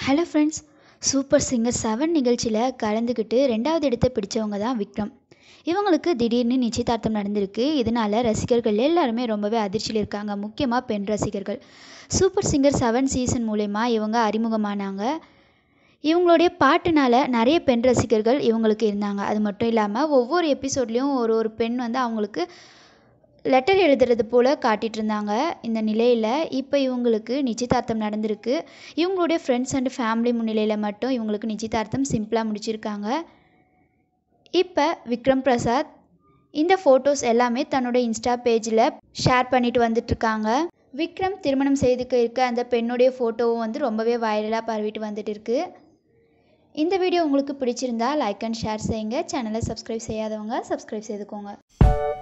hello friends super singer seven நிகழ்ச்சியில் கலந்துக்கிட்டு ரெண்டாவது இடத்தை பிடிச்சவங்க தான் விக்ரம் இவங்களுக்கு திடீர்னு நிச்சயதார்த்தம் நடந்திருக்கு இதனால் ரசிகர்கள் எல்லாருமே ரொம்பவே அதிர்ச்சியில் இருக்காங்க முக்கியமாக பெண் ரசிகர்கள் சூப்பர் சிங்கர் செவன் சீசன் மூலயமா இவங்க அறிமுகமானாங்க இவங்களுடைய பாட்டுனால நிறைய பெண் ரசிகர்கள் இவங்களுக்கு இருந்தாங்க அது மட்டும் இல்லாமல் ஒவ்வொரு எபிசோட்லேயும் ஒரு ஒரு பெண் வந்து அவங்களுக்கு லெட்டர் எழுதுறது போல் காட்டிகிட்டு இருந்தாங்க இந்த நிலையில் இப்போ இவங்களுக்கு நிச்சயதார்த்தம் நடந்திருக்கு இவங்களுடைய ஃப்ரெண்ட்ஸ் அண்ட் ஃபேமிலி முன்னிலையில் மட்டும் இவங்களுக்கு நிச்சயதார்த்தம் சிம்பிளாக முடிச்சிருக்காங்க இப்போ விக்ரம் பிரசாத் இந்த ஃபோட்டோஸ் எல்லாமே தன்னோட இன்ஸ்டா பேஜில் ஷேர் பண்ணிட்டு வந்துட்டுருக்காங்க விக்ரம் திருமணம் செய்துக்க இருக்க அந்த பெண்ணுடைய ஃபோட்டோவும் வந்து ரொம்பவே வைரலாக பரவிட்டு வந்துட்டு இருக்கு இந்த வீடியோ உங்களுக்கு பிடிச்சிருந்தா லைக் அண்ட் ஷேர் செய்யுங்க சேனலை சப்ஸ்கிரைப் செய்யாதவங்க சப்ஸ்கிரைப் செய்துக்கோங்க